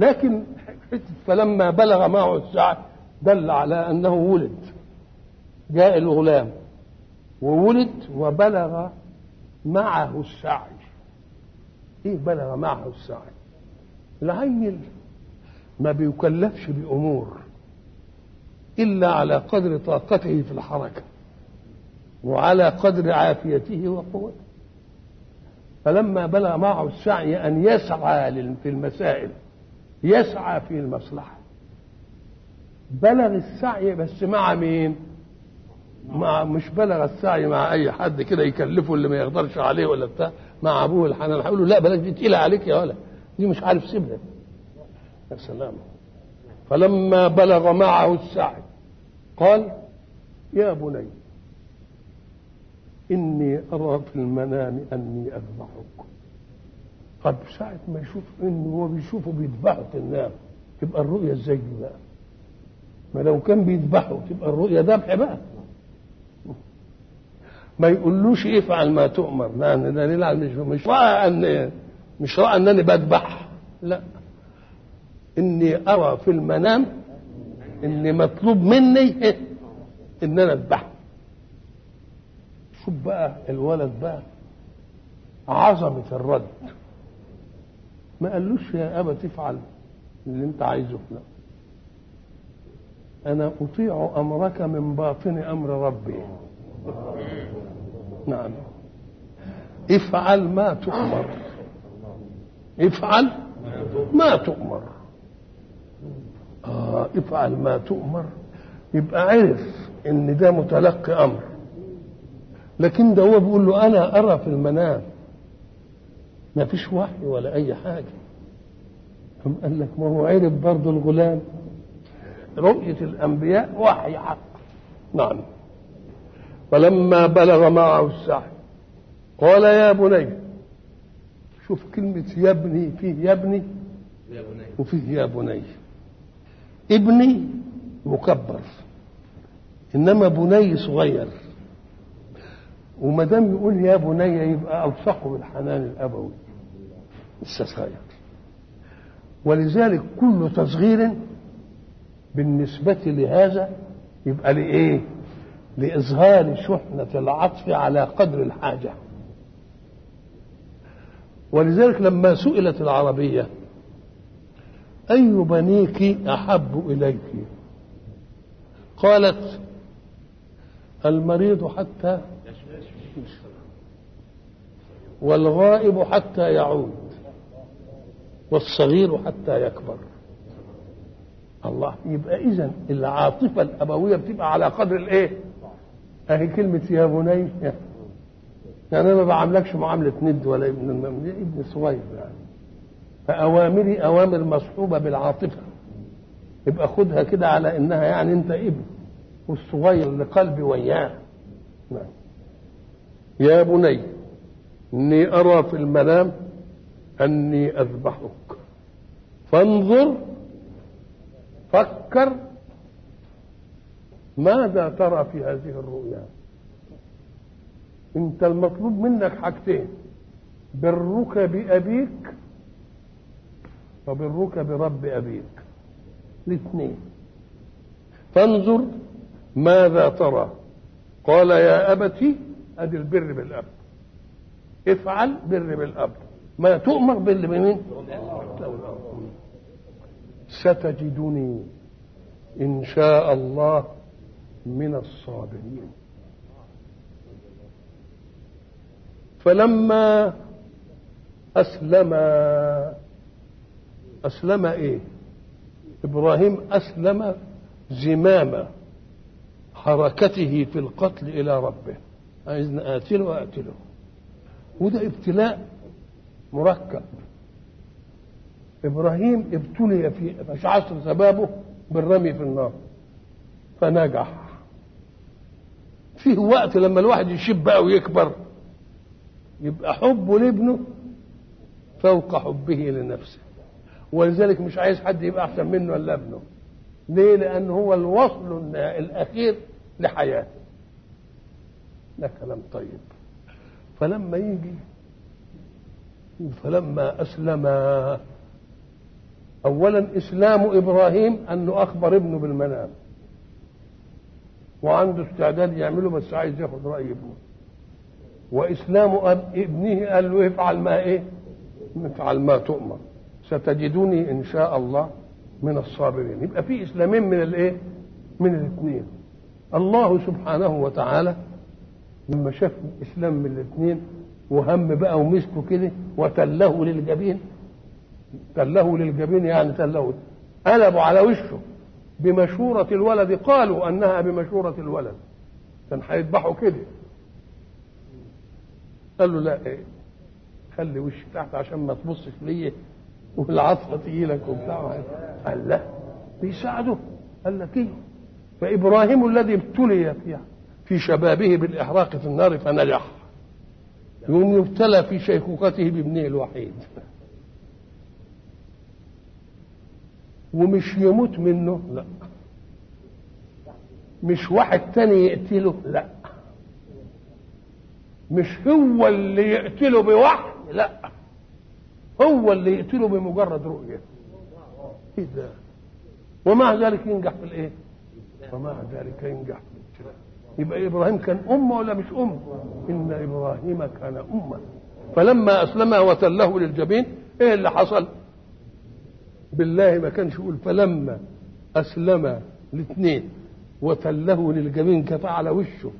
لكن فلما بلغ معه السعي دل على انه ولد جاء الغلام وولد وبلغ معه السعي ايه بلغ معه السعي العيل ما بيكلفش بامور الا على قدر طاقته في الحركه وعلى قدر عافيته وقوته فلما بلغ معه السعي ان يسعى في المسائل يسعى في المصلحه بلغ السعي بس مع مين مع مش بلغ السعي مع اي حد كده يكلفه اللي ما يقدرش عليه ولا بتاع مع ابوه الحنان هيقول له لا بلاش دي تقيله عليك يا ولا دي مش عارف سيبها يا سلام فلما بلغ معه السعي قال يا بني إني أرى في المنام أني أذبحك طب ساعة ما يشوف إنه هو بيشوفه بيذبحه في النار تبقى الرؤية إزاي دي بقى؟ ما لو كان بيذبحه تبقى الرؤية ذبح بقى ما يقولوش افعل ما تؤمر لأن ده دليل مش مش رأى أن مش رأى أنني بذبح لا إني أرى في المنام إني مطلوب مني إن أنا أذبحه شوف بقى الولد بقى عظمة الرد ما قالوش يا أبا تفعل اللي أنت عايزه لا أنا أطيع أمرك من باطن أمر ربي نعم افعل ما تؤمر افعل ما تؤمر آه افعل ما تؤمر يبقى عرف ان ده متلقي امر لكن ده هو بيقول له انا ارى في المنام ما فيش وحي ولا اي حاجه ثم قال لك ما هو عرف برضه الغلام رؤيه الانبياء وحي حق نعم فلما بلغ معه السعي قال يا بني شوف كلمة يا ابني فيه يا ابني وفيه يا بني ابني مكبر انما بني صغير وما دام يقول يا بني يبقى الصقه بالحنان الابوي لسه صغير ولذلك كل تصغير بالنسبة لهذا يبقى لإيه؟ لإظهار شحنة العطف على قدر الحاجة ولذلك لما سئلت العربية أي بنيك أحب إليك قالت المريض حتى والغائب حتى يعود والصغير حتى يكبر الله يبقى اذا العاطفه الابويه بتبقى على قدر الايه اهي كلمه يا بني يعني انا ما بعاملكش معامله ند ولا ابن المملوك ابن صغير يعني فاوامري اوامر مصحوبه بالعاطفه يبقى خدها كده على انها يعني انت ابن والصغير اللي قلبي وياه نعم يا بني اني ارى في المنام اني اذبحك فانظر فكر ماذا ترى في هذه الرؤيا انت المطلوب منك حاجتين برك بابيك وبرك برب ابيك الاثنين فانظر ماذا ترى قال يا ابت ادي البر بالاب افعل بر بالاب ما تؤمر بر بمين ستجدني ان شاء الله من الصابرين فلما اسلم اسلم ايه ابراهيم اسلم زمام حركته في القتل الى ربه عايز اقتله اقتله وده ابتلاء مركب ابراهيم ابتلي في في عصر شبابه بالرمي في النار فنجح فيه وقت لما الواحد يشب بقى ويكبر يبقى حبه لابنه فوق حبه لنفسه ولذلك مش عايز حد يبقى احسن منه الا ابنه ليه لان هو الوصل الاخير لحياته ده كلام طيب فلما يجي فلما اسلم اولا اسلام ابراهيم انه اخبر ابنه بالمنام وعنده استعداد يعمله بس عايز ياخد راي ابنه واسلام أب ابنه قال له افعل ما ايه افعل ما تؤمر ستجدني ان شاء الله من الصابرين يبقى في اسلامين من الايه من الاثنين الله سبحانه وتعالى لما شاف اسلام من الاثنين وهم بقى ومسكه كده وتله للجبين تله للجبين يعني تله قلبوا على وشه بمشورة الولد قالوا أنها بمشورة الولد كان هيذبحوا كده قال له لا ايه خلي وشك تحت عشان ما تبصش ليا والعطفة تجيلك وبتاع قال لا بيساعده قال لك ايه فإبراهيم الذي ابتلي في في شبابه بالإحراق في النار فنجح يوم يبتلى في شيخوخته بابنه الوحيد ومش يموت منه لا مش واحد تاني يقتله لا مش هو اللي يقتله بوحي لا هو اللي يقتله بمجرد رؤية ايه ده ومع ذلك ينجح في الايه ومع ذلك ينجح في الابتلاء يبقى ابراهيم كان امه ولا مش امه ان ابراهيم كان امه فلما اسلم وتله للجبين ايه اللي حصل بالله ما كانش يقول فلما اسلم الاثنين وتله للجبين كفى على وشه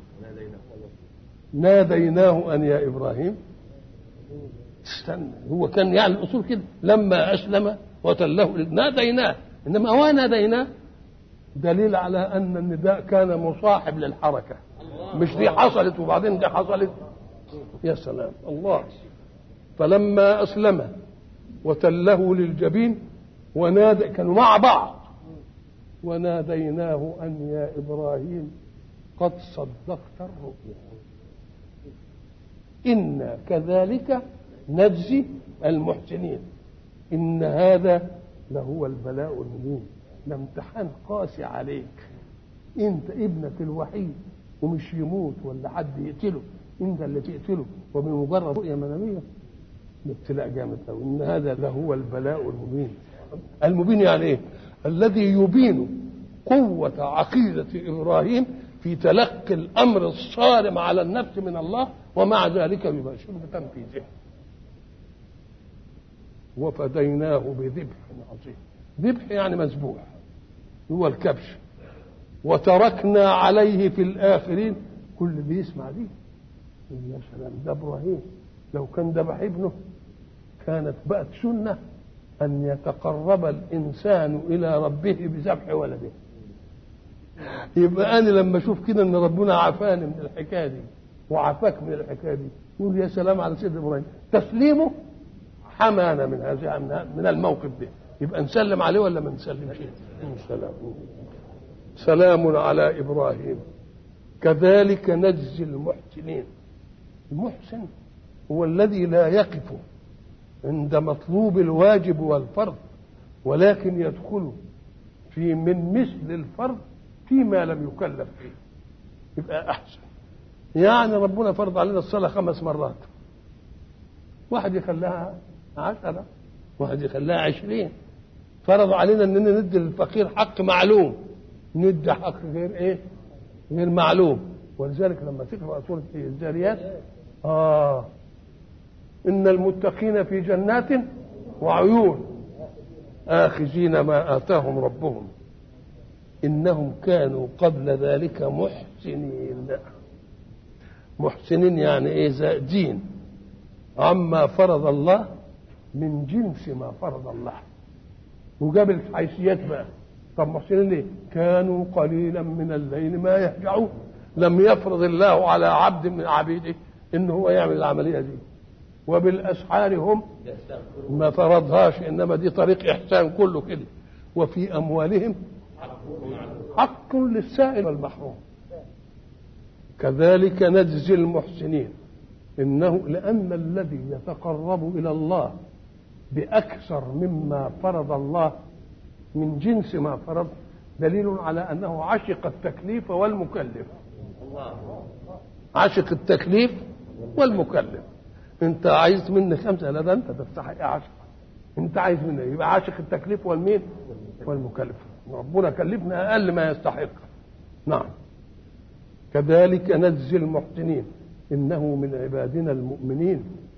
ناديناه ان يا ابراهيم استنى هو كان يعني الاصول كده لما اسلم وتله ناديناه انما هو ناديناه دليل على ان النداء كان مصاحب للحركه مش دي حصلت وبعدين دي حصلت يا سلام الله فلما اسلم وتله للجبين ونادى كانوا مع بعض وناديناه ان يا ابراهيم قد صدقت الرؤيا انا كذلك نجزي المحسنين ان هذا لهو البلاء المبين ده امتحان قاسي عليك انت ابنك الوحيد ومش يموت ولا حد يقتله انت اللي تقتله وبمجرد رؤيه مناميه ابتلاء جامد قوي ان هذا لهو البلاء المبين المبين يعني ايه الذي يبين قوة عقيدة إبراهيم في تلقي الأمر الصارم على النفس من الله ومع ذلك يباشر بتنفيذه وفديناه بذبح عظيم ذبح يعني مذبوح هو الكبش وتركنا عليه في الآخرين كل اللي يسمع دي يا سلام ده إبراهيم لو كان ذبح ابنه كانت بقت سنة أن يتقرب الإنسان إلى ربه بذبح ولده يبقى أنا لما أشوف كده إن ربنا عافاني من الحكاية دي وعافاك من الحكاية دي يقول يا سلام على سيدنا إبراهيم تسليمه حمانا من هذه من الموقف ده يبقى نسلم عليه ولا ما نسلمش سلام سلام على إبراهيم كذلك نجزي المحسنين المحسن هو الذي لا يقف عند مطلوب الواجب والفرض ولكن يدخل في من مثل الفرض فيما لم يكلف فيه يبقى احسن يعني ربنا فرض علينا الصلاه خمس مرات واحد يخليها عشرة واحد يخليها عشرين فرض علينا اننا ندي للفقير حق معلوم ندي حق غير ايه غير معلوم ولذلك لما تقرا سوره الذاريات اه إن المتقين في جنات وعيون آخذين ما آتاهم ربهم إنهم كانوا قبل ذلك محسنين محسنين يعني إيه زائدين عما فرض الله من جنس ما فرض الله وجاب الحيثيات بقى طب محسنين ايه؟ كانوا قليلا من الليل ما يهجعون لم يفرض الله على عبد من عبيده ان هو يعمل العمليه دي وبالاسحار هم ما فرضهاش انما دي طريق احسان كله كده وفي اموالهم حق للسائل والمحروم كذلك نجزي المحسنين انه لان الذي يتقرب الى الله باكثر مما فرض الله من جنس ما فرض دليل على انه عشق التكليف والمكلف عشق التكليف والمكلف انت عايز مني خمسه لا ده انت تستحق عشرة انت عايز منه يبقى عاشق التكليف والمين والمكلف ربنا كلفنا اقل ما يستحق نعم كذلك نجزي المحسنين انه من عبادنا المؤمنين